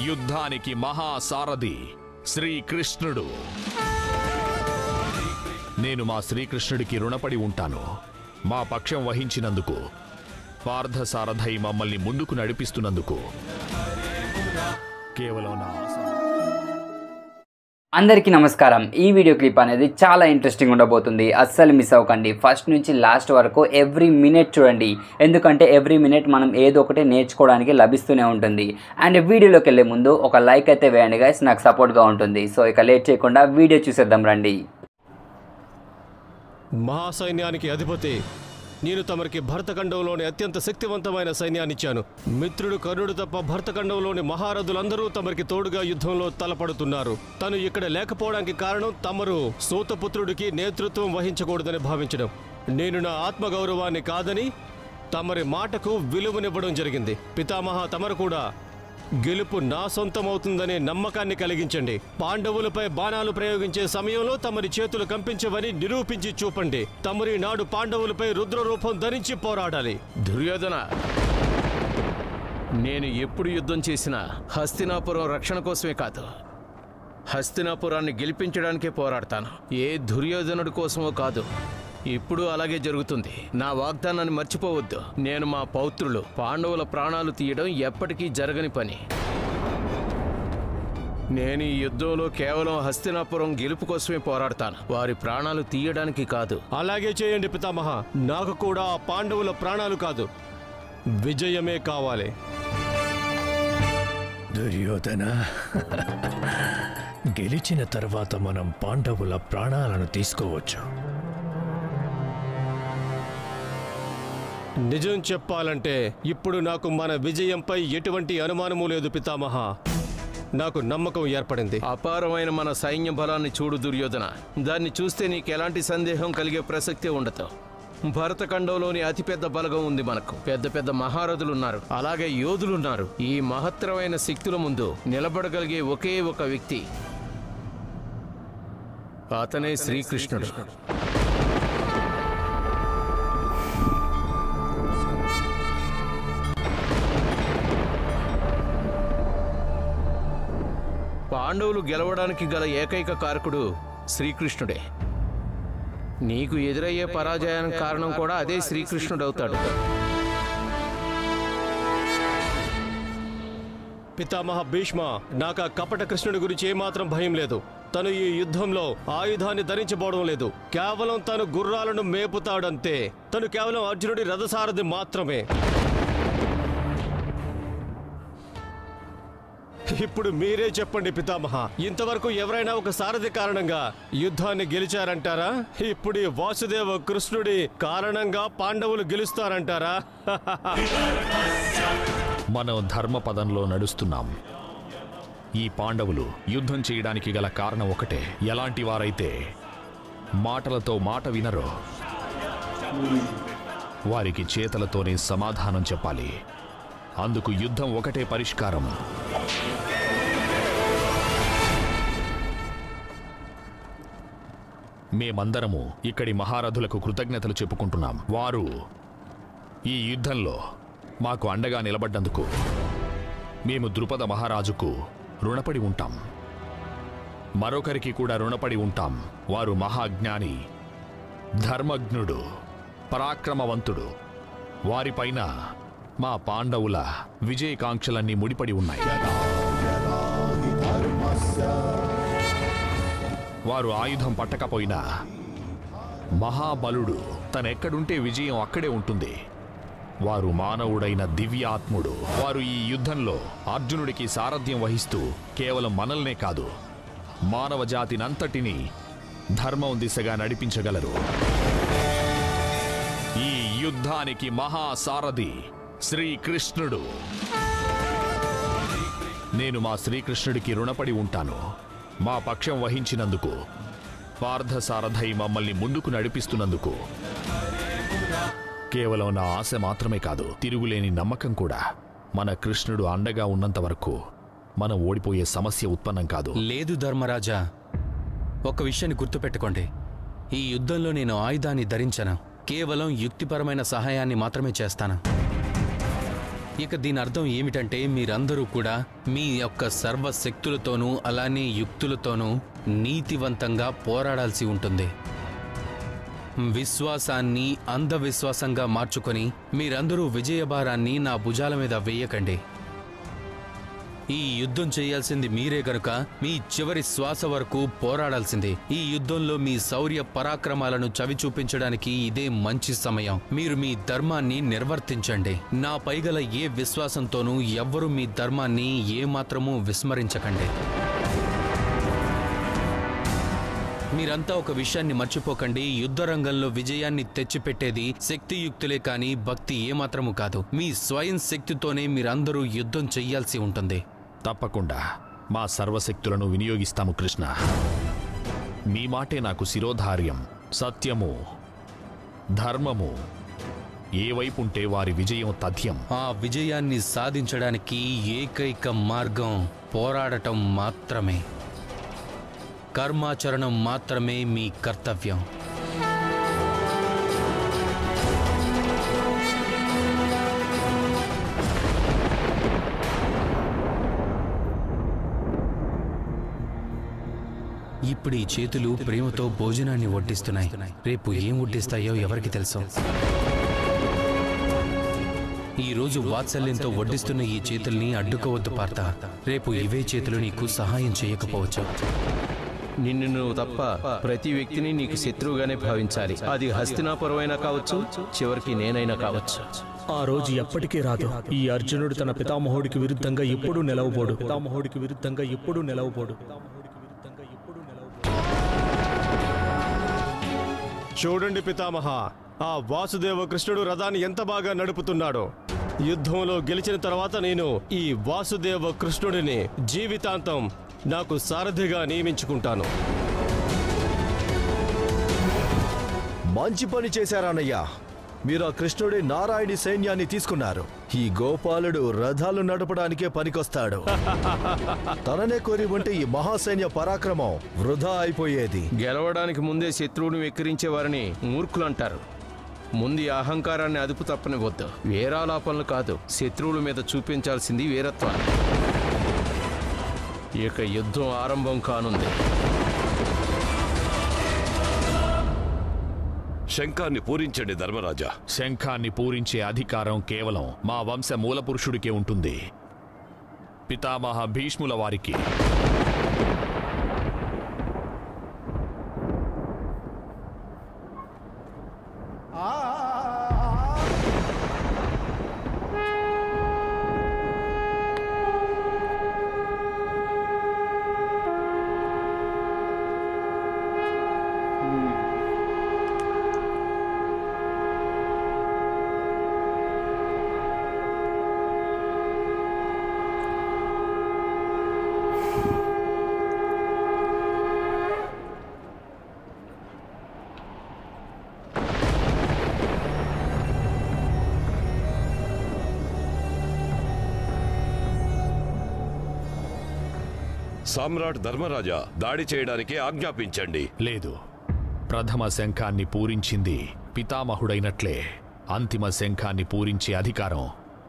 యుద్ధానికి మహాసారథి శ్రీకృష్ణుడు నేను మా శ్రీకృష్ణుడికి రుణపడి ఉంటాను మా పక్షం వహించినందుకు పార్థసారథై మమ్మల్ని ముందుకు నడిపిస్తున్నందుకు కేవలం నా ఆశ అందరికీ నమస్కారం ఈ వీడియో క్లిప్ అనేది చాలా ఇంట్రెస్టింగ్ ఉండబోతుంది అస్సలు మిస్ అవ్వకండి ఫస్ట్ నుంచి లాస్ట్ వరకు ఎవ్రీ మినిట్ చూడండి ఎందుకంటే ఎవ్రీ మినిట్ మనం ఏదో ఒకటి నేర్చుకోవడానికి లభిస్తూనే ఉంటుంది అండ్ వీడియోలోకి వెళ్ళే ముందు ఒక లైక్ అయితే వేయండి గైస్ నాకు సపోర్ట్గా ఉంటుంది సో ఇక లేట్ చేయకుండా వీడియో చూసేద్దాం రండి మహాసైన్యానికి అధిపతి నేను తమరికి భరతఖండంలోని అత్యంత శక్తివంతమైన సైన్యాన్ని ఇచ్చాను మిత్రుడు కర్ణుడు తప్ప భరతఖండంలోని మహారథులందరూ తమరికి తోడుగా యుద్ధంలో తలపడుతున్నారు తను ఇక్కడ లేకపోవడానికి కారణం తమరు సూతపుత్రుడికి నేతృత్వం వహించకూడదని భావించడం నేను నా ఆత్మగౌరవాన్ని కాదని తమరి మాటకు విలువనివ్వడం జరిగింది పితామహ తమరు కూడా గెలుపు నా సొంతమవుతుందనే నమ్మకాన్ని కలిగించండి పాండవులపై బాణాలు ప్రయోగించే సమయంలో తమరి చేతులు కంపించవని నిరూపించి చూపండి తమరి నాడు పాండవులపై రుద్ర రూపం ధరించి పోరాడాలి దుర్యోధన నేను ఎప్పుడు యుద్ధం చేసినా హస్తినాపురం రక్షణ కోసమే కాదు హస్తినాపురాన్ని గెలిపించడానికే పోరాడతాను ఏ దుర్యోధనుడి కోసమో కాదు ఇప్పుడు అలాగే జరుగుతుంది నా వాగ్దానాన్ని మర్చిపోవద్దు నేను మా పౌత్రులు పాండవుల ప్రాణాలు తీయడం ఎప్పటికీ జరగని పని నేను ఈ యుద్ధంలో కేవలం హస్తినాపురం గెలుపు కోసమే పోరాడతాను వారి ప్రాణాలు తీయడానికి కాదు అలాగే చేయండి పితామహ నాకు కూడా ఆ పాండవుల ప్రాణాలు కాదు విజయమే కావాలి దుర్యోధన గెలిచిన తర్వాత మనం పాండవుల ప్రాణాలను తీసుకోవచ్చు నిజం చెప్పాలంటే ఇప్పుడు నాకు మన విజయంపై ఎటువంటి అనుమానము లేదు పితామహ నాకు నమ్మకం ఏర్పడింది అపారమైన మన సైన్య బలాన్ని చూడు దుర్యోధన దాన్ని చూస్తే నీకు ఎలాంటి సందేహం కలిగే ప్రసక్తే ఉండదు భరతఖండంలోని అతిపెద్ద బలగం ఉంది మనకు పెద్ద పెద్ద మహారథులున్నారు అలాగే యోధులున్నారు ఈ మహత్తరమైన శక్తుల ముందు నిలబడగలిగే ఒకే ఒక వ్యక్తి అతనే శ్రీకృష్ణుడు పాండవులు గెలవడానికి గల ఏకైక కారకుడు శ్రీకృష్ణుడే నీకు ఎదురయ్యే పరాజయానికి కారణం కూడా అదే శ్రీకృష్ణుడు అవుతాడు పితామహ భీష్మ నాకు ఆ కపట కృష్ణుడి గురించి ఏమాత్రం భయం లేదు తను ఈ యుద్ధంలో ఆయుధాన్ని ధరించబోవడం లేదు కేవలం తను గుర్రాలను మేపుతాడంతే తను కేవలం అర్జునుడి రథసారథి మాత్రమే ఇప్పుడు మీరే చెప్పండి పితామహ ఇంతవరకు ఎవరైనా ఒక సారథి కారణంగా యుద్ధాన్ని గెలిచారంటారా ఇప్పుడు ఈ వాసుదేవ కృష్ణుడి కారణంగా పాండవులు గెలుస్తారంటారా మనం ధర్మపదంలో నడుస్తున్నాం ఈ పాండవులు యుద్ధం చేయడానికి గల కారణం ఒకటే ఎలాంటి వారైతే మాటలతో మాట వినరో వారికి చేతలతోనే సమాధానం చెప్పాలి అందుకు యుద్ధం ఒకటే పరిష్కారం మేమందరము ఇక్కడి మహారథులకు కృతజ్ఞతలు చెప్పుకుంటున్నాం వారు ఈ యుద్ధంలో మాకు అండగా నిలబడ్డందుకు మేము ద్రుపద మహారాజుకు రుణపడి ఉంటాం మరొకరికి కూడా రుణపడి ఉంటాం వారు మహాజ్ఞాని ధర్మజ్ఞుడు పరాక్రమవంతుడు వారిపైన మా పాండవుల విజయకాంక్షలన్నీ ముడిపడి ఉన్నాయి వారు ఆయుధం పట్టకపోయినా మహాబలుడు తనెక్కడుంటే విజయం అక్కడే ఉంటుంది వారు మానవుడైన దివ్యాత్ముడు వారు ఈ యుద్ధంలో అర్జునుడికి సారథ్యం వహిస్తూ కేవలం మనల్నే కాదు మానవ జాతినంతటినీ ధర్మం దిశగా నడిపించగలరు ఈ యుద్ధానికి మహాసారథి శ్రీకృష్ణుడు నేను మా శ్రీకృష్ణుడికి రుణపడి ఉంటాను మా పక్షం వహించినందుకు పార్థసారథై మమ్మల్ని ముందుకు నడిపిస్తున్నందుకు కేవలం నా ఆశ మాత్రమే కాదు తిరుగులేని నమ్మకం కూడా మన కృష్ణుడు అండగా ఉన్నంత వరకు మనం ఓడిపోయే సమస్య ఉత్పన్నం కాదు లేదు ధర్మరాజా ఒక విషయాన్ని గుర్తుపెట్టుకోండి ఈ యుద్ధంలో నేను ఆయుధాన్ని ధరించను కేవలం యుక్తిపరమైన సహాయాన్ని మాత్రమే చేస్తాను ఇక దీని అర్థం ఏమిటంటే మీరందరూ కూడా మీ యొక్క సర్వశక్తులతోనూ అలానే యుక్తులతోనూ నీతివంతంగా పోరాడాల్సి ఉంటుంది విశ్వాసాన్ని అంధవిశ్వాసంగా మార్చుకొని మీరందరూ విజయభారాన్ని నా భుజాల మీద వేయకండి ఈ యుద్ధం చేయాల్సింది మీరే గనుక మీ చివరి శ్వాస వరకు పోరాడాల్సిందే ఈ యుద్ధంలో మీ శౌర్య పరాక్రమాలను చవి చూపించడానికి ఇదే మంచి సమయం మీరు మీ ధర్మాన్ని నిర్వర్తించండి నా పైగల ఏ విశ్వాసంతోనూ ఎవ్వరూ మీ ధర్మాన్ని ఏమాత్రమూ విస్మరించకండి మీరంతా ఒక విషయాన్ని మర్చిపోకండి యుద్ధ రంగంలో విజయాన్ని తెచ్చిపెట్టేది శక్తియుక్తులే కానీ భక్తి ఏమాత్రము కాదు మీ స్వయం శక్తితోనే మీరందరూ యుద్ధం చెయ్యాల్సి ఉంటుంది తప్పకుండా మా సర్వశక్తులను వినియోగిస్తాము కృష్ణ మీ మాటే నాకు శిరోధార్యం సత్యము ధర్మము ఏ వైపుంటే వారి విజయం తథ్యం ఆ విజయాన్ని సాధించడానికి ఏకైక మార్గం పోరాడటం మాత్రమే కర్మాచరణం మాత్రమే మీ కర్తవ్యం ఇప్పుడు ఈ చేతులు ప్రేమతో భోజనాన్ని వడ్డిస్తున్నాయి రేపు ఏం వడ్డిస్తాయో ఎవరికి తెలుసు ఈ రోజు వాత్సల్యంతో వడ్డిస్తున్న ఈ చేతుల్ని అడ్డుకోవద్దు పార్త రేపు ఇవే చేతులు నీకు సహాయం చేయకపోవచ్చు నిన్ను నువ్వు తప్ప ప్రతి వ్యక్తిని నీకు శత్రువుగానే భావించాలి అది హస్తినాపురమైనా కావచ్చు చివరికి నేనైనా కావచ్చు ఆ రోజు ఎప్పటికీ రాదు ఈ అర్జునుడు తన పితామహుడికి విరుద్ధంగా ఎప్పుడూ నిలవబోడు పితామహుడికి విరుద్ధంగా ఎప్పుడూ నిలవబోడు చూడండి పితామహ ఆ వాసుదేవ కృష్ణుడు రథాన్ని ఎంత బాగా నడుపుతున్నాడో యుద్ధంలో గెలిచిన తర్వాత నేను ఈ వాసుదేవ కృష్ణుడిని జీవితాంతం నాకు సారథిగా నియమించుకుంటాను మంచి పని చేశారన్నయ్య మీరు ఆ కృష్ణుడి నారాయణి సైన్యాన్ని తీసుకున్నారు ఈ గోపాలుడు రథాలు నడపడానికే పనికొస్తాడు తననే కోరి ఉంటే ఈ మహాసైన్య పరాక్రమం వృధా అయిపోయేది గెలవడానికి ముందే శత్రువుని వెక్కిరించే వారిని మూర్ఖులు అంటారు ముందు ఈ అహంకారాన్ని అదుపు తప్పనివద్దు వీరాలాపనలు కాదు శత్రువుల మీద చూపించాల్సింది వీరత్వాన్ని ఇక యుద్ధం ఆరంభం కానుంది శంఖాన్ని పూరించండి ధర్మరాజా శంఖాన్ని పూరించే అధికారం కేవలం మా వంశ మూలపురుషుడికే ఉంటుంది పితామహ భీష్ముల వారికి సామ్రాట్ ధర్మరాజా దాడి చేయడానికి ఆజ్ఞాపించండి లేదు ప్రథమ శంఖాన్ని పూరించింది పితామహుడైనట్లే అంతిమ శంఖాన్ని పూరించే అధికారం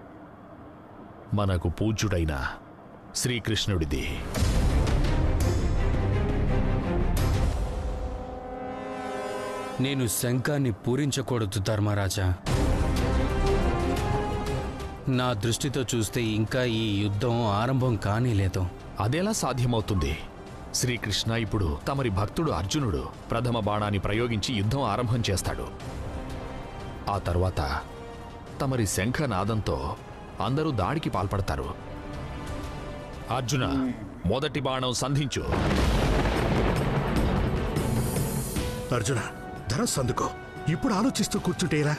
మనకు పూజ్యుడైన శ్రీకృష్ణుడిది నేను శంఖాన్ని పూరించకూడదు ధర్మరాజా నా దృష్టితో చూస్తే ఇంకా ఈ యుద్ధం ఆరంభం కానీ లేదు అదెలా సాధ్యమవుతుంది శ్రీకృష్ణ ఇప్పుడు తమరి భక్తుడు అర్జునుడు ప్రథమ బాణాన్ని ప్రయోగించి యుద్ధం ఆరంభం చేస్తాడు ఆ తర్వాత తమరి శంఖనాదంతో అందరూ దాడికి పాల్పడతారు అర్జున మొదటి బాణం సంధించు అర్జున ధనస్సు అందుకో ఇప్పుడు ఆలోచిస్తూ కూర్చుంటేలా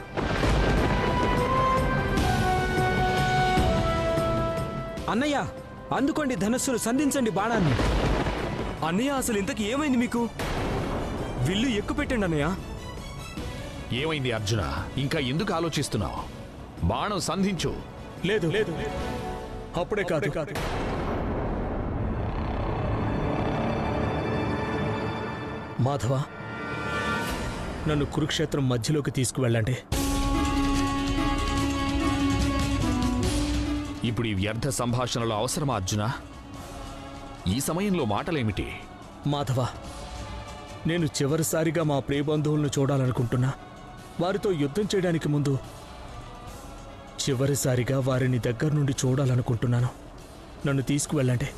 అన్నయ్య అందుకోండి ధనస్సును సంధించండి బాణాన్ని అన్నయ్య అసలు ఇంతకు ఏమైంది మీకు విల్లు ఎక్కుపెట్టండి అన్నయ్య ఏమైంది అర్జున ఇంకా ఎందుకు ఆలోచిస్తున్నావు బాణం సంధించు లేదు లేదు అప్పుడే కాదు కాదు మాధవ నన్ను కురుక్షేత్రం మధ్యలోకి తీసుకువెళ్ళండి ఇప్పుడు ఈ వ్యర్థ సంభాషణలు అవసరమా అర్జున ఈ సమయంలో మాటలేమిటి మాధవ నేను చివరిసారిగా మా ప్రియబంధువులను చూడాలనుకుంటున్నా వారితో యుద్ధం చేయడానికి ముందు చివరిసారిగా వారిని దగ్గర నుండి చూడాలనుకుంటున్నాను నన్ను తీసుకువెళ్ళండి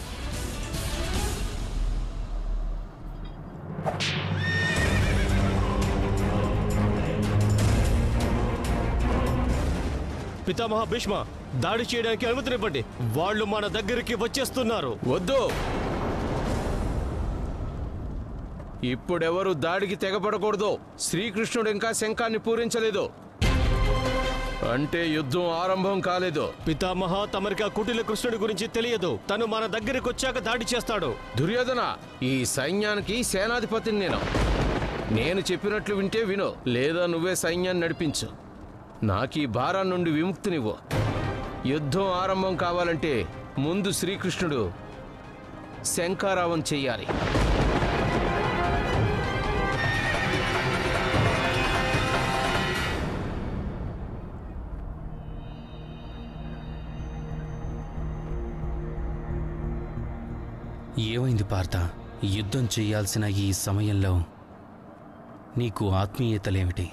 పితామహ భీష్మ దాడి చేయడానికి అనుమతినివ్వండి వాళ్ళు మన దగ్గరికి వచ్చేస్తున్నారు వద్దు ఇప్పుడెవరు దాడికి తెగపడకూడదు శ్రీకృష్ణుడు ఇంకా శంఖాన్ని పూరించలేదు అంటే యుద్ధం ఆరంభం కాలేదు పితామహ తమరికి ఆ కుటిల కృష్ణుడి గురించి తెలియదు తను మన దగ్గరికి వచ్చాక దాడి చేస్తాడు దుర్యోధన ఈ సైన్యానికి సేనాధిపతిని నేను నేను చెప్పినట్లు వింటే విను లేదా నువ్వే సైన్యాన్ని నడిపించు నాకు ఈ భారం నుండి విముక్తినివ్వు యుద్ధం ఆరంభం కావాలంటే ముందు శ్రీకృష్ణుడు శంఖారావం చెయ్యాలి ఏమైంది పార్థ యుద్ధం చేయాల్సిన ఈ సమయంలో నీకు ఆత్మీయతలేమిటి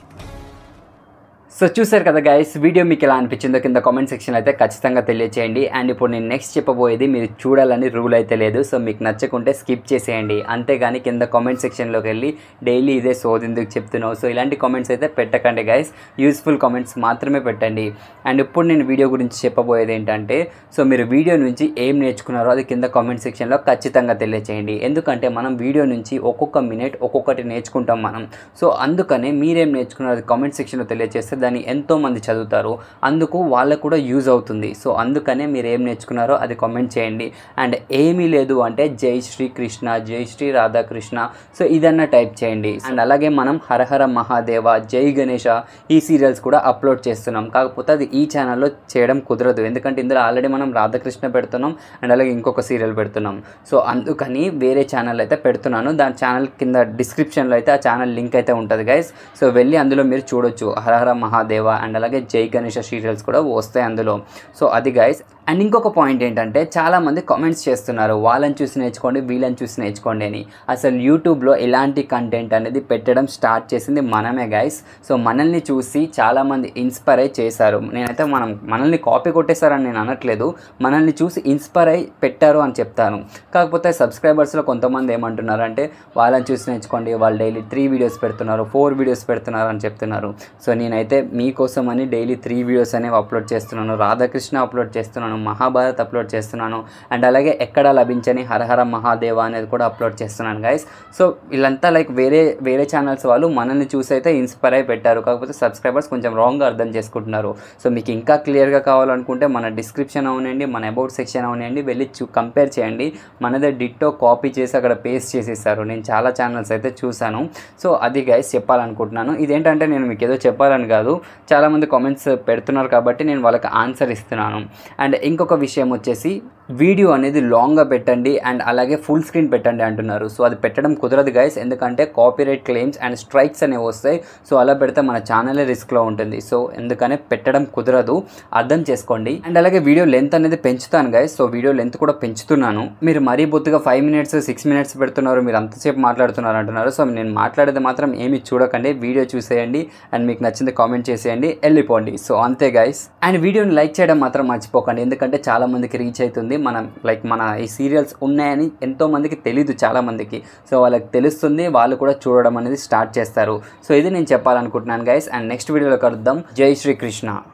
సో చూసారు కదా గైస్ వీడియో మీకు ఎలా అనిపించిందో కింద కామెంట్ సెక్షన్ అయితే ఖచ్చితంగా తెలియచేయండి అండ్ ఇప్పుడు నేను నెక్స్ట్ చెప్పబోయేది మీరు చూడాలని రూల్ అయితే లేదు సో మీకు నచ్చకుంటే స్కిప్ చేసేయండి అంతేగాని కింద కామెంట్ సెక్షన్లోకి వెళ్ళి డైలీ ఇదే సోదెందుకు చెప్తున్నావు సో ఇలాంటి కామెంట్స్ అయితే పెట్టకండి గైస్ యూస్ఫుల్ కామెంట్స్ మాత్రమే పెట్టండి అండ్ ఇప్పుడు నేను వీడియో గురించి చెప్పబోయేది ఏంటంటే సో మీరు వీడియో నుంచి ఏం నేర్చుకున్నారో అది కింద కామెంట్ సెక్షన్లో ఖచ్చితంగా తెలియచేయండి ఎందుకంటే మనం వీడియో నుంచి ఒక్కొక్క మినిట్ ఒక్కొక్కటి నేర్చుకుంటాం మనం సో అందుకనే మీరేం నేర్చుకున్నారో అది కామెంట్ సెక్షన్లో తెలియజేస్తే దాన్ని ఎంతో మంది చదువుతారు అందుకు వాళ్ళకు కూడా యూజ్ అవుతుంది సో అందుకనే మీరు ఏం నేర్చుకున్నారో అది కామెంట్ చేయండి అండ్ ఏమీ లేదు అంటే జై శ్రీ కృష్ణ జై శ్రీ రాధాకృష్ణ సో ఇదన్నా టైప్ చేయండి అండ్ అలాగే మనం హరహర మహాదేవ జై గణేష ఈ సీరియల్స్ కూడా అప్లోడ్ చేస్తున్నాం కాకపోతే అది ఈ ఛానల్లో చేయడం కుదరదు ఎందుకంటే ఇందులో ఆల్రెడీ మనం రాధాకృష్ణ పెడుతున్నాం అండ్ అలాగే ఇంకొక సీరియల్ పెడుతున్నాం సో అందుకని వేరే ఛానల్ అయితే పెడుతున్నాను దాని ఛానల్ కింద డిస్క్రిప్షన్లో అయితే ఆ ఛానల్ లింక్ అయితే ఉంటుంది గైస్ సో వెళ్ళి అందులో మీరు చూడొచ్చు హరహర మహాదేవ అండ్ అలాగే జై గణేష సీరియల్స్ కూడా వస్తాయి అందులో సో అది గైస్ అండ్ ఇంకొక పాయింట్ ఏంటంటే చాలామంది కామెంట్స్ చేస్తున్నారు వాళ్ళని చూసి నేర్చుకోండి వీళ్ళని చూసి నేర్చుకోండి అని అసలు యూట్యూబ్లో ఇలాంటి కంటెంట్ అనేది పెట్టడం స్టార్ట్ చేసింది మనమే గైస్ సో మనల్ని చూసి చాలామంది ఇన్స్పైర్ అయి చేశారు నేనైతే మనం మనల్ని కాపీ కొట్టేశారని నేను అనట్లేదు మనల్ని చూసి ఇన్స్పైర్ అయి పెట్టారు అని చెప్తాను కాకపోతే సబ్స్క్రైబర్స్లో కొంతమంది ఏమంటున్నారు అంటే వాళ్ళని చూసి నేర్చుకోండి వాళ్ళు డైలీ త్రీ వీడియోస్ పెడుతున్నారు ఫోర్ వీడియోస్ పెడుతున్నారు అని చెప్తున్నారు సో నేనైతే మీకోసం అని డైలీ త్రీ వీడియోస్ అనేవి అప్లోడ్ చేస్తున్నాను రాధాకృష్ణ అప్లోడ్ చేస్తున్నాను మహాభారత్ అప్లోడ్ చేస్తున్నాను అండ్ అలాగే ఎక్కడ లభించని హరహర మహాదేవ అనేది కూడా అప్లోడ్ చేస్తున్నాను గైస్ సో వీళ్ళంతా లైక్ వేరే వేరే ఛానల్స్ వాళ్ళు మనల్ని చూసి అయితే ఇన్స్పైర్ అయి పెట్టారు కాకపోతే సబ్స్క్రైబర్స్ కొంచెం రాంగ్గా అర్థం చేసుకుంటున్నారు సో మీకు ఇంకా క్లియర్గా కావాలనుకుంటే మన డిస్క్రిప్షన్ అవునండి మన అబౌట్ సెక్షన్ అవునండి వెళ్ళి చూ కంపేర్ చేయండి మనదే డిట్టో కాపీ చేసి అక్కడ పేస్ట్ చేసేసారు నేను చాలా ఛానల్స్ అయితే చూశాను సో అది గైస్ చెప్పాలనుకుంటున్నాను ఇదేంటంటే నేను మీకు ఏదో చెప్పాలని కాదు చాలామంది కామెంట్స్ పెడుతున్నారు కాబట్టి నేను వాళ్ళకి ఆన్సర్ ఇస్తున్నాను అండ్ ఇంకొక విషయం వచ్చేసి వీడియో అనేది లాంగ్గా పెట్టండి అండ్ అలాగే ఫుల్ స్క్రీన్ పెట్టండి అంటున్నారు సో అది పెట్టడం కుదరదు గైస్ ఎందుకంటే కాపీరైట్ క్లెయిమ్స్ అండ్ స్ట్రైక్స్ అనేవి వస్తాయి సో అలా పెడితే మన ఛానలే రిస్క్లో ఉంటుంది సో ఎందుకనే పెట్టడం కుదరదు అర్థం చేసుకోండి అండ్ అలాగే వీడియో లెంత్ అనేది పెంచుతాను గైస్ సో వీడియో లెంత్ కూడా పెంచుతున్నాను మీరు మరీ బొత్తుగా ఫైవ్ మినిట్స్ సిక్స్ మినిట్స్ పెడుతున్నారు మీరు అంతసేపు మాట్లాడుతున్నారు అంటున్నారు సో నేను మాట్లాడేది మాత్రం ఏమి చూడకండి వీడియో చూసేయండి అండ్ మీకు నచ్చింది కామెంట్ చేసేయండి వెళ్ళిపోండి సో అంతే గైస్ అండ్ వీడియోని లైక్ చేయడం మాత్రం మర్చిపోకండి ఎందుకంటే చాలా మందికి రీచ్ అవుతుంది మనం లైక్ మన ఈ సీరియల్స్ ఉన్నాయని ఎంతో మందికి తెలీదు చాలా మందికి సో వాళ్ళకి తెలుస్తుంది వాళ్ళు కూడా చూడడం అనేది స్టార్ట్ చేస్తారు సో ఇది నేను చెప్పాలనుకుంటున్నాను గైస్ అండ్ నెక్స్ట్ వీడియోలో కలుద్దాం జై శ్రీకృష్ణ